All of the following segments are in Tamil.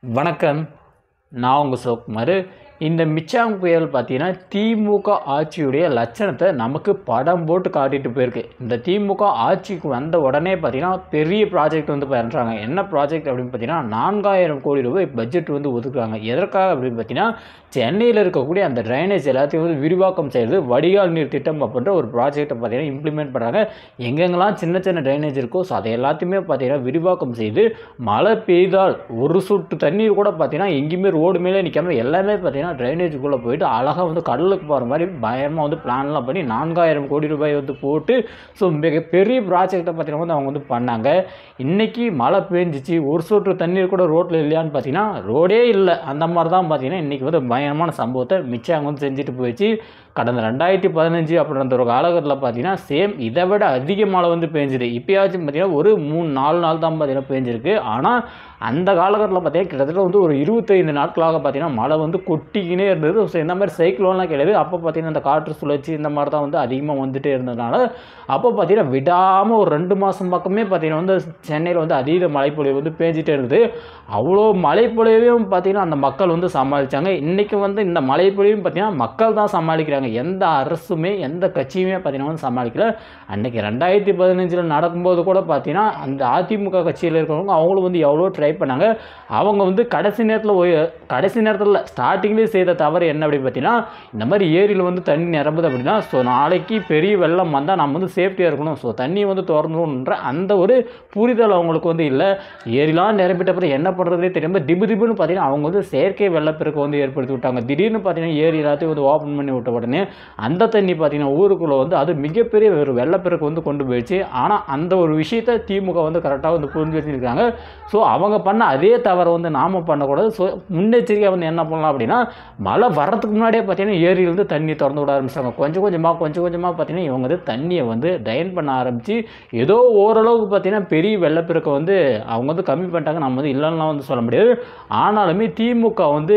வணக்கம் நான் உங்கள் சிவகுமார் இந்த மிச்சாங் புயல் பார்த்தீங்கன்னா திமுக ஆட்சியுடைய லட்சணத்தை நமக்கு படம் போட்டு காட்டிட்டு போயிருக்கு இந்த திமுக ஆட்சிக்கு வந்த உடனே பார்த்தீங்கன்னா பெரிய ப்ராஜெக்ட் வந்து பண்ணுறாங்க என்ன ப்ராஜெக்ட் அப்படின்னு பார்த்தீங்கன்னா நான்காயிரம் கோடி ரூபாய் பட்ஜெட் வந்து ஒதுக்குறாங்க எதற்காக அப்படின்னு பார்த்தீங்கன்னா சென்னையில் இருக்கக்கூடிய அந்த ட்ரைனேஜ் எல்லாத்தையும் வந்து விரிவாக்கம் செய்கிறது வடிகால் நீர் திட்டம் அப்படின்ற ஒரு ப்ராஜெக்டை பார்த்தீங்கன்னா இம்ப்ளிமெண்ட் பண்ணுறாங்க எங்கெங்கெல்லாம் சின்ன சின்ன ட்ரைனேஜ் இருக்கோ ஸோ அதை எல்லாத்தையுமே பார்த்தீங்கன்னா விரிவாக்கம் செய்து மழை பெய்தால் ஒரு சொட்டு தண்ணீர் கூட பார்த்தீங்கன்னா எங்கேயுமே ரோடு மேலே நிற்காம எல்லாமே பார்த்தீங்கன்னா ட்ரைனேஜுக்குள்ளே போயிட்டு அழகாக வந்து கடலுக்கு போகிற மாதிரி பயமாக வந்து பிளான்லாம் பண்ணி நான்காயிரம் கோடி ரூபாய் வந்து போட்டு ஸோ மிகப்பெரிய ப்ராஜெக்டை பார்த்தீங்கன்னா வந்து அவங்க வந்து பண்ணாங்க இன்றைக்கி மழை பெஞ்சிச்சு ஒரு சொட்டு தண்ணீர் கூட ரோட்டில் இல்லையான்னு பார்த்தீங்கன்னா ரோடே இல்லை அந்த மாதிரி தான் பார்த்தீங்கன்னா இன்றைக்கி வந்து பயங்கரமான சம்பவத்தை மிச்சம் அங்கே வந்து செஞ்சுட்டு போயிடுச்சு கடந்த ரெண்டாயிரத்தி பதினஞ்சு அப்படின்ற ஒரு காலகட்டத்தில் பார்த்தீங்கன்னா சேம் இதை விட அதிக மழை வந்து பெஞ்சுது இப்போயாச்சும் பார்த்தீங்கன்னா ஒரு மூணு நாலு நாள் தான் பார்த்தீங்கன்னா பெஞ்சிருக்கு ஆனால் அந்த காலகட்டத்தில் பார்த்தீங்கன்னா கிட்டத்தட்ட வந்து ஒரு இருபத்தைந்து நாட்களாக பார்த்தீங்கன்னா மழை வந்து கொட்டிக்கினே இருந்தது ஸோ இந்த மாதிரி சைக்ளோன்லாம் கிடையாது அப்போ பார்த்தீங்கன்னா இந்த காற்று சுழற்சி இந்த மாதிரி தான் வந்து அதிகமாக வந்துட்டே இருந்ததுனால அப்போ பார்த்தீங்கன்னா விடாமல் ஒரு ரெண்டு மாதம் பக்கமே பார்த்தீங்கன்னா வந்து சென்னையில் வந்து அதீத மழைப்பொழிவு வந்து பேஞ்சிட்டே இருந்தது அவ்வளோ மழைப்பொழிவையும் பார்த்தீங்கன்னா அந்த மக்கள் வந்து சமாளித்தாங்க இன்றைக்கி வந்து இந்த மழைப்பொழிவும் பார்த்தீங்கன்னா மக்கள் தான் சமாளிக்கிறாங்க எந்த அரசுமே எந்த கட்சியுமே பார்த்தீங்கன்னா வந்து சமாளிக்கல அன்றைக்கி ரெண்டாயிரத்தி பதினஞ்சில் நடக்கும்போது கூட பார்த்தீங்கன்னா அந்த அதிமுக கட்சியில் இருக்கிறவங்க அவங்களும் வந்து எவ்வளோ ட்ரை பண்ணாங்க அவங்க வந்து கடைசி நேரத்தில் ஒய் கடைசி நேரத்தில் ஸ்டார்டிங்லேயே செய்த தவறு என்ன அப்படின்னு பார்த்தீங்கன்னா இந்த மாதிரி ஏரியில் வந்து தண்ணி நிரம்புது அப்படின்னா ஸோ நாளைக்கு பெரிய வெள்ளம் வந்தால் நம்ம வந்து சேஃப்டியாக இருக்கணும் ஸோ தண்ணி வந்து திறந்துன்ற அந்த ஒரு புரிதல் அவங்களுக்கு வந்து இல்லை ஏரிலாம் நிரம்பிட்ட அப்புறம் என்ன பண்ணுறதே தெரியாமல் திபு திபுன்னு பார்த்தீங்கன்னா அவங்க வந்து செயற்கை வெள்ளப்பெருக்கு வந்து ஏற்படுத்தி விட்டாங்க திடீர்னு பார்த்தீங்கன்னா ஏரி எல்லாத்தையும் வந்து ஓப்பன் பண்ணி விட்ட உடனே அந்த தண்ணி பார்த்தீங்கன்னா ஊருக்குள்ளே வந்து அது மிகப்பெரிய ஒரு வெள்ளப்பெருக்கு வந்து கொண்டு போயிடுச்சு ஆனால் அந்த ஒரு விஷயத்தை திமுக வந்து கரெக்டாக வந்து புரிஞ்சு வச்சுருக்காங்க ஸோ அவங்க பண்ண அதே தவறை வந்து நாம் பண்ணக்கூடாது ஸோ முன்னெச்சரிக்கையாக வந்து என்ன பண்ணலாம் அப்படின்னா மழை வர்றதுக்கு முன்னாடியே பார்த்தீங்கன்னா ஏரியிலேருந்து தண்ணி திறந்து விட ஆரம்பிச்சாங்க கொஞ்சம் கொஞ்சமாக கொஞ்சம் கொஞ்சமாக பார்த்தீங்கன்னா இவங்க வந்து தண்ணியை வந்து ட்ரைன் பண்ண ஆரம்பித்து ஏதோ ஓரளவுக்கு பார்த்தீங்கன்னா பெரிய வெள்ளப்பெருக்கை வந்து அவங்க வந்து கம்மி பண்ணிட்டாங்க நம்ம வந்து இல்லைன்னா வந்து சொல்ல முடியாது ஆனாலுமே திமுக வந்து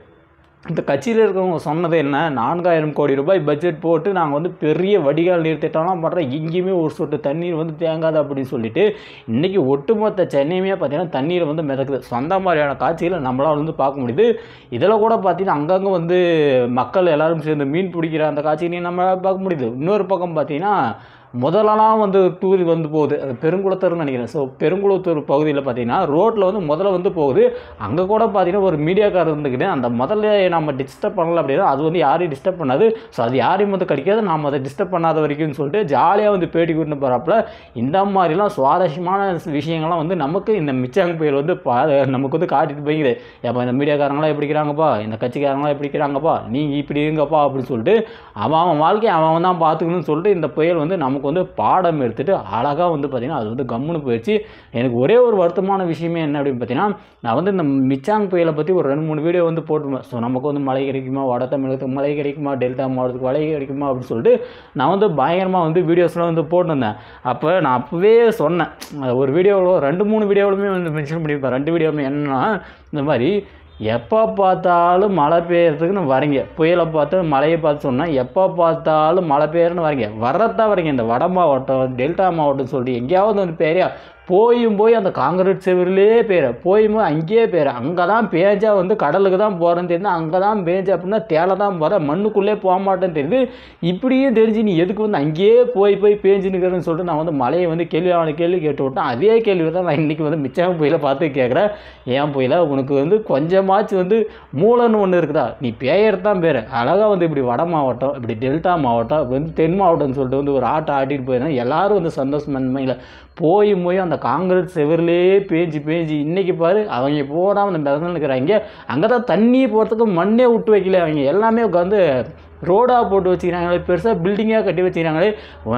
இந்த கட்சியில் இருக்கிறவங்க சொன்னது என்ன நான்காயிரம் கோடி ரூபாய் பட்ஜெட் போட்டு நாங்கள் வந்து பெரிய வடிகால் நீர் திட்டம்லாம் பண்ணுறோம் எங்கேயுமே ஒரு சொட்டு தண்ணீர் வந்து தேங்காது அப்படின்னு சொல்லிட்டு இன்றைக்கி ஒட்டுமொத்த சென்னையுமே பார்த்தீங்கன்னா தண்ணீரை வந்து மிதக்குது சொந்த மாதிரியான காட்சிகளை நம்மளால் வந்து பார்க்க முடியுது இதில் கூட பார்த்தீங்கன்னா அங்கங்கே வந்து மக்கள் எல்லாரும் சேர்ந்து மீன் பிடிக்கிற அந்த காட்சியிலையும் நம்மளால் பார்க்க முடியுது இன்னொரு பக்கம் பார்த்தீங்கன்னா முதலலாம் வந்து டூர் வந்து போகுது அது பெருங்குளத்தூர்னு நினைக்கிறேன் ஸோ பெருங்குளத்தூர் பகுதியில் பார்த்தீங்கன்னா ரோட்டில் வந்து முதல்ல வந்து போகுது அங்கே கூட பார்த்தீங்கன்னா ஒரு மீடியாக்கார் இருந்துக்கிட்டு அந்த முதல்ல நம்ம டிஸ்டர்ப் பண்ணல அப்படின்னா அது வந்து யாரையும் டிஸ்டர்ப் பண்ணாது ஸோ அது யாரையும் வந்து கிடைக்காது நாம் அதை டிஸ்டர்ப் பண்ணாத வரைக்கும்னு சொல்லிட்டு ஜாலியாக வந்து பேட்டி கூட்டு போகிறாப்புல இந்த மாதிரிலாம் சுவாரஸ்யமான விஷயங்கள்லாம் வந்து நமக்கு இந்த மிச்சாங்க புயல் வந்து பா நமக்கு வந்து காட்டிட்டு போய்க்குது எப்போ இந்த மீடியாக்காரங்களாம் எப்படி இருக்கிறாங்கப்பா இந்த கட்சிக்காரங்களாம் எப்படி இருக்கிறாங்கப்பா நீங்கள் இப்படி இருங்கப்பா அப்படின்னு சொல்லிட்டு அவன் அவன் வாழ்க்கையை அவன் அவன் தான் பார்த்துக்கணும்னு சொல்லிட்டு இந்த புயல் வந்து நமக்கு வந்து பாடம் எடுத்துகிட்டு அழகாக வந்து பார்த்திங்கன்னா அது வந்து கம்முன்னு போயிடுச்சு எனக்கு ஒரே ஒரு வருத்தமான விஷயமே என்ன அப்படின்னு பார்த்தீங்கன்னா நான் வந்து இந்த மிச்சாங் புயலை பற்றி ஒரு ரெண்டு மூணு வீடியோ வந்து போட்டுருவேன் ஸோ நமக்கு வந்து மழை கிடைக்குமா வட தமிழகத்துக்கு மழை கிடைக்குமா டெல்டா மாவட்டத்துக்கு மழை கிடைக்குமா அப்படின்னு சொல்லிட்டு நான் வந்து பயங்கரமாக வந்து வீடியோஸ்லாம் வந்து போட்டிருந்தேன் அப்போ நான் அப்போவே சொன்னேன் ஒரு வீடியோவில் ரெண்டு மூணு வீடியோவிலுமே வந்து மென்ஷன் பண்ணியிருப்பேன் ரெண்டு வீடியோவுமே என்னன்னா இந்த மாதிரி எப்போ பார்த்தாலும் மழை பெய்யறதுக்குன்னு வரீங்க புயலை பார்த்து மழையை பார்த்து சொன்னால் எப்போ பார்த்தாலும் மழை பெய்யறன்னு வரீங்க வர்றதான் வரீங்க இந்த வட மாவட்டம் டெல்டா மாவட்டம் சொல்லிட்டு எங்கேயாவது வந்து பேரையா போயும் போய் அந்த காங்கிரீட் செவரிலே பேர போயும் போய் அங்கேயே பேர அங்கே தான் பேஞ்சா வந்து கடலுக்கு தான் போகிறேன்னு தெரியுது அங்கே தான் பேஞ்சா அப்படின்னா தேலை தான் போகிறேன் மண்ணுக்குள்ளே போக மாட்டேன்னு தெரியுது இப்படியும் தெரிஞ்சு நீ எதுக்கு வந்து அங்கேயே போய் போய் பேஞ்சுனுக்கிறேன்னு சொல்லிட்டு நான் வந்து மழையை வந்து கேள்வி அவனை கேள்வி கேட்டு விட்டேன் அதே கேள்வி தான் நான் இன்றைக்கி வந்து மிச்சம் புயல பார்த்து கேட்குறேன் ஏன் புயல உனக்கு வந்து கொஞ்சமாச்சும் வந்து மூளைன்னு ஒன்று இருக்குதா நீ பேயறது தான் பேர் அழகாக வந்து இப்படி வட மாவட்டம் இப்படி டெல்டா மாவட்டம் இப்படி வந்து தென் மாவட்டம்னு சொல்லிட்டு வந்து ஒரு ஆட்டை ஆட்டிட்டு போயிருந்தேன் எல்லாரும் வந்து சந்தோஷமன்மையில் போய் போய் அந்த காங்கிரஸ் செவர்லேயே பேஞ்சு பேஞ்சு இன்றைக்கி பாரு அவங்க போடாமல் அந்த மிதந்து இருக்கிறாங்க அங்கே தான் தண்ணி போகிறதுக்கு மண்ணே விட்டு வைக்கல அவங்க எல்லாமே வந்து ரோடாக போட்டு வச்சுக்கிறாங்களே பெருசாக பில்டிங்காக கட்டி வச்சுக்கிறாங்களே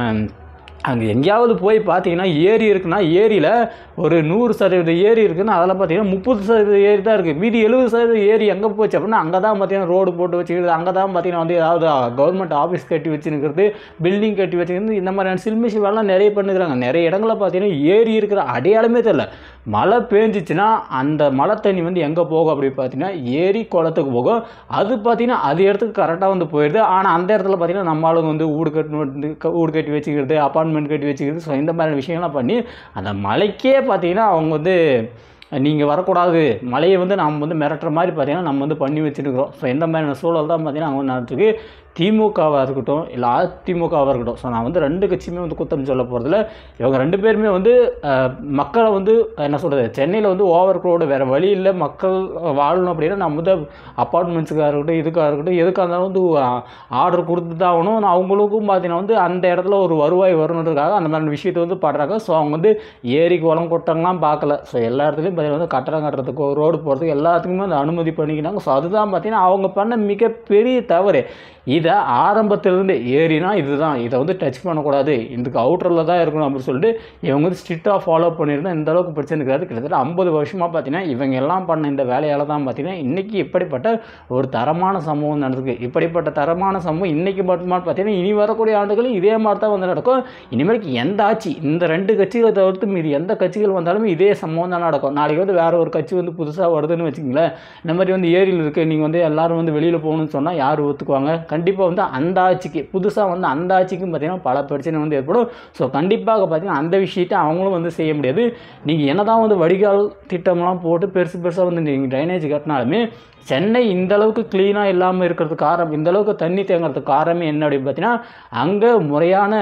அங்கே எங்கேயாவது போய் பார்த்தீங்கன்னா ஏரி இருக்குன்னா ஏரியில் ஒரு நூறு சதவீத ஏரி இருக்குன்னா அதில் பார்த்தீங்கன்னா முப்பது சதவீத ஏரி தான் இருக்குது மீதி எழுபது சதவீத ஏரி எங்கே போச்சு அப்படின்னா அங்கே தான் பார்த்தீங்கன்னா ரோடு போட்டு வச்சுக்கிறது அங்கே தான் பார்த்தீங்கன்னா வந்து ஏதாவது கவர்மெண்ட் ஆஃபீஸ் கட்டி வச்சுருக்கிறது பில்டிங் கட்டி வச்சுக்கிறது இந்த மாதிரியான சில்மிஷி வேலைலாம் நிறைய பண்ணுறாங்க நிறைய இடங்களில் பார்த்தீங்கன்னா ஏரி இருக்கிற அடையாளமே தெரியல மழை பேஞ்சிச்சுன்னா அந்த மழை தண்ணி வந்து எங்கே போகும் அப்படி பார்த்தீங்கன்னா ஏரி குளத்துக்கு போகும் அது பார்த்தீங்கன்னா அது இடத்துக்கு கரெக்டாக வந்து போயிடுது ஆனால் அந்த இடத்துல பார்த்தீங்கன்னா நம்ம ஆளுங்க வந்து ஊடு கட்டு வந்து க- ஊடு கட்டி வச்சுக்கிறது அப்பார்ட்மெண்ட் கட்டி வச்சுக்கிறது ஸோ இந்த மாதிரி விஷயங்கள்லாம் பண்ணி அந்த மலைக்கே பார்த்தீங்கன்னா அவங்க வந்து நீங்கள் வரக்கூடாது மழையை வந்து நம்ம வந்து மிரட்டுற மாதிரி பார்த்தீங்கன்னா நம்ம வந்து பண்ணி வச்சுருக்கிறோம் ஸோ எந்த மாதிரியான சூழல் தான் பார்த்தீங்கன்னா அங்கே வந்து நடந்துருக்கு திமுகவாக இருக்கட்டும் இல்லை அதிமுகவாக இருக்கட்டும் ஸோ நான் வந்து ரெண்டு கட்சியுமே வந்து குத்தம் சொல்ல போகிறதில்ல இவங்க ரெண்டு பேருமே வந்து அஹ், மக்களை வந்து என்ன சொல்கிறது சென்னையில் வந்து ஓவர் க்ரௌடு வேறு வழி இல்லை மக்கள் வாழணும் அப்படின்னா நம்ம வந்து அப்பார்ட்மெண்ட்ஸுக்காக இருக்கட்டும் இதுக்காக இருக்கட்டும் எதுக்காக இருந்தாலும் வந்து ஆர்டர் கொடுத்து தான் ஆகணும் ஆனா அவங்களுக்கும் பார்த்தீங்கன்னா வந்து அந்த இடத்துல ஒரு வருவாய் வரணுன்றதுக்காக அந்த மாதிரி விஷயத்தை வந்து படுறாங்க ஸோ அவங்க வந்து ஏரி குளம் கொட்டங்கலாம் பார்க்கல ஸோ எல்லா இடத்துலையும் பார்த்தீங்கன்னா வந்து கட்டடம் கட்டுறதுக்கு ரோடு போகிறதுக்கு எல்லாத்துக்குமே அந்த அனுமதி பண்ணிக்கிறாங்க ஸோ அதுதான் பார்த்தீங்கன்னா அவங்க பண்ண மிகப்பெரிய தவறு இதை ஆரம்பத்திலிருந்து ஏரினா இதுதான் இதை வந்து டச் பண்ணக்கூடாது இதுக்கு அவுட்டரில் தான் இருக்கணும் அப்படின்னு சொல்லிட்டு இவங்க வந்து ஸ்ட்ரிக்டாக ஃபாலோ பண்ணியிருந்தா இந்த அளவுக்கு பிரச்சனை இருக்காது கிட்டத்தட்ட ஐம்பது வருஷமாக பார்த்தீங்கன்னா இவங்க எல்லாம் பண்ண இந்த வேலையால் தான் பார்த்தீங்கன்னா இன்றைக்கி இப்படிப்பட்ட ஒரு தரமான சம்பவம் நடந்திருக்கு இப்படிப்பட்ட தரமான சம்பவம் இன்றைக்கி மட்டுமா பார்த்தீங்கன்னா இனி வரக்கூடிய ஆண்டுகளும் இதே மாதிரி தான் வந்து நடக்கும் இனிமேலுக்கு எந்த ஆட்சி இந்த ரெண்டு கட்சிகளை தவிர்த்து மீதி எந்த கட்சிகள் வந்தாலும் இதே சம்பவம் தான் நடக்கும் நாளைக்கு வந்து வேற ஒரு கட்சி வந்து புதுசாக வருதுன்னு வச்சுங்களேன் இந்த மாதிரி வந்து ஏரியில் இருக்குது நீங்கள் வந்து எல்லாரும் வந்து வெளியில் போகணும்னு சொன்னால் யார் ஒத்துக்குவாங்க கண்டிப்பாக வந்து அந்த ஆட்சிக்கு புதுசாக வந்து அந்த ஆட்சிக்கும் பார்த்தீங்கன்னா பல பிரச்சனை வந்து ஏற்படும் ஸோ கண்டிப்பாக பார்த்தீங்கன்னா அந்த விஷயத்தை அவங்களும் வந்து செய்ய முடியாது நீங்கள் என்னதான் வந்து வடிகால் திட்டம்லாம் போட்டு பெருசு பெருசாக வந்து நீங்கள் ட்ரைனேஜ் கட்டினாலுமே சென்னை இந்த அளவுக்கு க்ளீனாக இல்லாமல் இருக்கிறதுக்கு காரணம் இந்த அளவுக்கு தண்ணி தேங்குறதுக்கு காரணமே என்ன அப்படின்னு பார்த்தீங்கன்னா அங்கே முறையான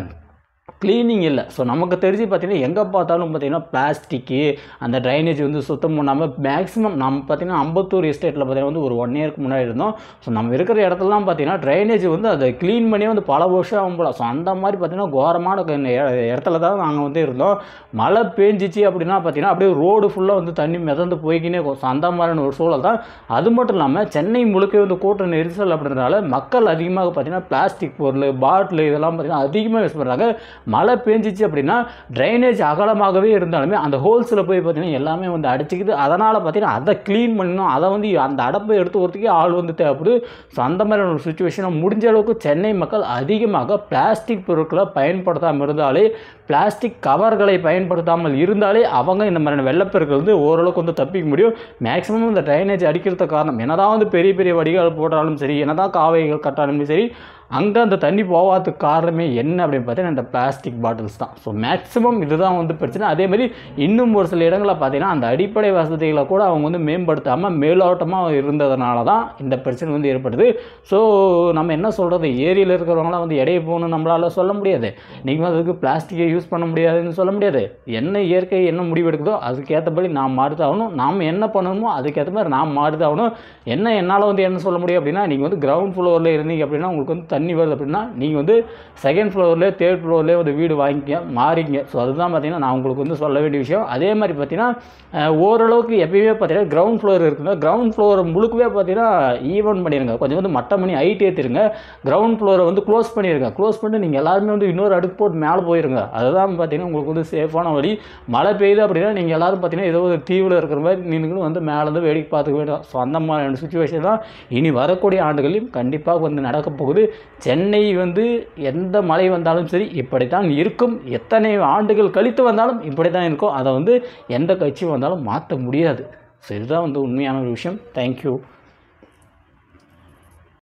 க்ளீனிங் இல்லை ஸோ நமக்கு தெரிஞ்சு பார்த்தீங்கன்னா எங்கே பார்த்தாலும் பார்த்தீங்கன்னா பிளாஸ்டிக்கு அந்த ட்ரைனேஜ் வந்து சுத்தம் பண்ணாமல் மேக்ஸிமம் நம்ம பார்த்தீங்கன்னா அம்பத்தூர் எஸ்டேட்டில் பார்த்தீங்கன்னா வந்து ஒரு ஒன் இயருக்கு முன்னாடி இருந்தோம் ஸோ நம்ம இருக்கிற இடத்துலலாம் பார்த்தீங்கன்னா ட்ரைனேஜ் வந்து அதை க்ளீன் பண்ணி வந்து பல வருஷம் ஆகும் போல ஸோ அந்த மாதிரி பார்த்தீங்கன்னா கோரமான க- இட- இடத்துல தான் நாங்கள் வந்து இருந்தோம் மழை பேஞ்சிச்சு அப்படின்னா பார்த்தீங்கன்னா அப்படியே ரோடு ஃபுல்லாக வந்து தண்ணி மிதந்து போய்க்கினே இருக்கும் ஸோ அந்த மாதிரியான ஒரு சூழல் தான் அது மட்டும் இல்லாமல் சென்னை முழுக்க வந்து கூட்ட நெரிசல் அப்படின்றனால மக்கள் அதிகமாக பார்த்தீங்கன்னா பிளாஸ்டிக் பொருள் பாட்டில் இதெல்லாம் பார்த்தீங்கன்னா அதிகமாக யூஸ் பண்ணுறாங்க மழை பேஞ்சிச்சு அப்படின்னா ட்ரைனேஜ் அகலமாகவே இருந்தாலுமே அந்த ஹோல்ஸில் போய் பார்த்தீங்கன்னா எல்லாமே வந்து அடிச்சுக்குது அதனால் பார்த்தீங்கன்னா அதை க்ளீன் பண்ணணும் அதை வந்து அந்த அடப்பை எடுத்து வரத்துக்கே ஆள் வந்து தேவைப்படுது ஸோ அந்த மாதிரியான ஒரு சுச்சுவேஷனை முடிஞ்ச அளவுக்கு சென்னை மக்கள் அதிகமாக பிளாஸ்டிக் பொருட்களை பயன்படுத்தாமல் இருந்தாலே பிளாஸ்டிக் கவர்களை பயன்படுத்தாமல் இருந்தாலே அவங்க இந்த மாதிரியான வெள்ளப்பெருக்கள் வந்து ஓரளவுக்கு வந்து தப்பிக்க முடியும் மேக்ஸிமம் இந்த ட்ரைனேஜ் அடிக்கிறதுக்கு காரணம் என்னதான் வந்து பெரிய பெரிய வடிகால் போட்டாலும் சரி என்னதான் காவைகள் கட்டாலும் சரி அங்கே அந்த தண்ணி போகாததுக்கு காரணமே என்ன அப்படின்னு பார்த்தீங்கன்னா இந்த பிளாஸ்டிக் பாட்டில்ஸ் தான் ஸோ மேக்ஸிமம் இதுதான் வந்து பிரச்சனை அதே மாதிரி இன்னும் ஒரு சில இடங்களில் பார்த்தீங்கன்னா அந்த அடிப்படை வசதிகளை கூட அவங்க வந்து மேம்படுத்தாமல் மேலோட்டமாக இருந்ததுனால தான் இந்த பிரச்சனை வந்து ஏற்படுது ஸோ நம்ம என்ன சொல்கிறது ஏரியில் இருக்கிறவங்களாம் வந்து எடையை போகணும்னு நம்மளால் சொல்ல முடியாது நீங்கள் அதுக்கு பிளாஸ்டிக்கை யூஸ் பண்ண முடியாதுன்னு சொல்ல முடியாது என்ன இயற்கை என்ன முடிவு எடுக்குதோ அதுக்கேற்றபடி நாம் மாறுதாகணும் நாம் என்ன பண்ணணுமோ அதுக்கேற்ற மாதிரி நாம் மாறுதாகணும் என்ன என்னால் வந்து என்ன சொல்ல முடியும் அப்படின்னா நீங்கள் வந்து கிரவுண்ட் ஃப்ளோரில் இருந்தீங்க அப்படின்னா உங்களுக்கு வந்து தண்ணி வருது அப்படின்னா நீங்கள் வந்து செகண்ட் ஃப்ளோர்லேயே தேர்ட் ஃப்ளோர்லேயே வந்து வீடு வாங்கிக்க மாறிங்க ஸோ அதுதான் பார்த்தீங்கன்னா நான் உங்களுக்கு வந்து சொல்ல வேண்டிய விஷயம் அதே மாதிரி பார்த்தீங்கன்னா அஹ், ஓரளவுக்கு எப்பயுமே பார்த்தீங்கன்னா கிரவுண்ட் ஃப்ளோர் இருக்குங்க கிரவுண்ட் ஃப்ளோரை முழுக்கவே பார்த்தீங்கன்னா ஈவன் பண்ணிடுங்க கொஞ்சம் வந்து மட்டம் பண்ணி ஹைட் ஏற்றிருங்க கிரவுண்ட் ஃப்ளோரை வந்து க்ளோஸ் பண்ணிடுங்க க்ளோஸ் பண்ணிட்டு நீங்கள் எல்லாருமே வந்து இன்னொரு அடுக்கு போட்டு மேலே போயிருங்க அதுதான் பார்த்தீங்கன்னா உங்களுக்கு வந்து சேஃபான வழி மழை பெய்யுது அப்படின்னா நீங்கள் எல்லாரும் பார்த்தீங்கன்னா ஏதோ ஒரு தீவில் இருக்கிற மாதிரி நின்றுக்கிட்டு வந்து மேலேருந்து வேடிக்கை பார்த்துக்க வேண்டாம் ஸோ அந்த மாதிரியான சுச்சுவேஷன் தான் இனி வரக்கூடிய ஆண்டுகளிலும் கண்டிப்பாக வந்து நடக்க போகுது சென்னை வந்து எந்த மழை வந்தாலும் சரி இப்படித்தான் இருக்கும் எத்தனை ஆண்டுகள் கழித்து வந்தாலும் இப்படி தான் இருக்கும் அதை வந்து எந்த கட்சி வந்தாலும் மாற்ற முடியாது ஸோ இதுதான் வந்து உண்மையான ஒரு விஷயம் தேங்க்யூ